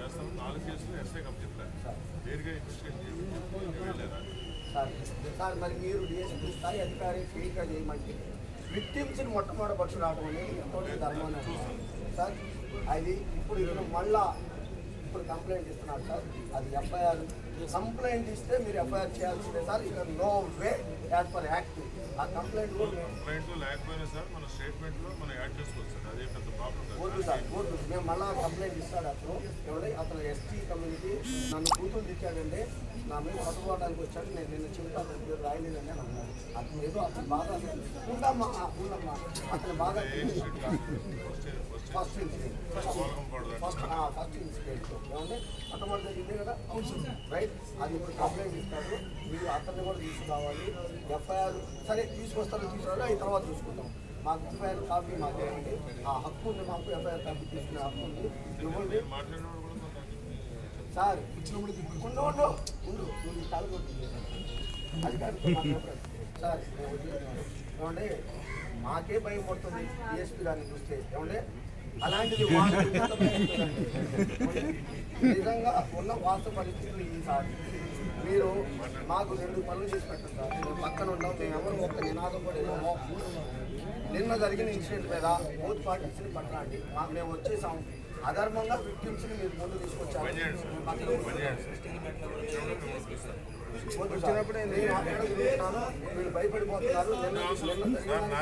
చేస్తాం నాలుగు కేసులు ఎస్ఐ కప్ చెప్పారు నేరుగా ఇన్వెస్టిగేషన్ చేయలేదా సార్ సార్ మరి మీరు డిఎస్పీ స్థాయి అధికారి ఫీల్డ్గా చేయమంటే విక్టిమ్స్ని మొట్టమొదటి పట్టు రావడం అనేది ఎంతో ధర్మం సార్ అది ఇప్పుడు ఇతను మళ్ళా ఇప్పుడు కంప్లైంట్ ఇస్తున్నారు సార్ అది ఎఫ్ఐఆర్ కంప్లైంట్ ఇస్తే మీరు ఎఫ్ఐఆర్ చేయాల్సిందే సార్ ఇక no way as per act ఆ కంప్లైంట్ కూడా మేము కంప్లైంట్ లేకపోయినా సార్ మన స్టేట్మెంట్ లో మనం యాడ్ చేసుకోవచ్చు సార్ అదే పెద్ద ప్రాబ్లం వద్దు కాదు సార్ వద్దు మేము మళ్ళా కంప్లైంట్ ఇస్తాడు అతను ఎవడై అతను ఎస్టీ కమ్యూనిటీ నన్ను కూతురు తిట్టాడండి నా మీద పట్టుకోవడానికి వచ్చాడు నేను నిన్న చెబుతా అతని పేరు రాయలేదండి అని అన్నాడు అతను ఏదో అతను బాగా ఉండమ్మా ఉండమ్మా అతను బాగా first incident first first incident ఏమంటే అటోమేటిక్ జరిగింది కదా రైట్ అది ఇప్పుడు కంప్లైంట్ ఇస్తాడు మీరు అతన్ని కూడా తీసుకురావాలి ఎఫ్ఐఆర్ సరే తీసుకొస్తారో తీసుకురావాలి అది తర్వాత చూసుకుందాం మాకు ఎఫ్ఐఆర్ కాపీ మాకు ఇవ్వండి ఆ హక్కు ఉంది మాకు ఎఫ్ఐఆర్ కాపీ తీసుకునే హక్కు ఉంది ఇవ్వండి మాట్లాడినప్పుడు కూడా కొంత సార్ ఉండు ఉండు ఉండు నువ్వు ఈ కాలు కొట్టు. అది కాదు మాట్లాడు. సార్ నేను వదిలేను. ఏమంటే మాకే భయం పడుతుంది డిఎస్పీ గారిని చూస్తే ఏమంటే అలాంటిది వాళ్ళకి ఎంత భయం ఉంటుందండి? నిజంగా ఉన్న వాస్తవ పరిస్థితులు ఈ సార్ మీరు మాకు రెండు పనులు చేసి పెట్టండి సార్ మేము పక్కన ఉన్నాం మేము ఎవరు ఒక్క నినాదం కూడా ఇవ్వము నిన్న జరిగిన ఇన్సిడెంట్ మీద బోత్ పార్టీస్ని పట్టండి మాకు మేము వచ్చేసాం అధర్మంగా విక్టిమ్స్ని మీరు ముందు తీసుకొచ్చారు పని చేయండి సార్ పక్కన పని చేయండి సార్ వచ్చినప్పుడు మిమ్మల్ని పిలుస్తాను వచ్చినప్పుడే నేను మాట్లాడుతున్నాను వీళ్ళు భయపడిపోతున్నారు నిన్న నిన్న సార్ జరిగిన నా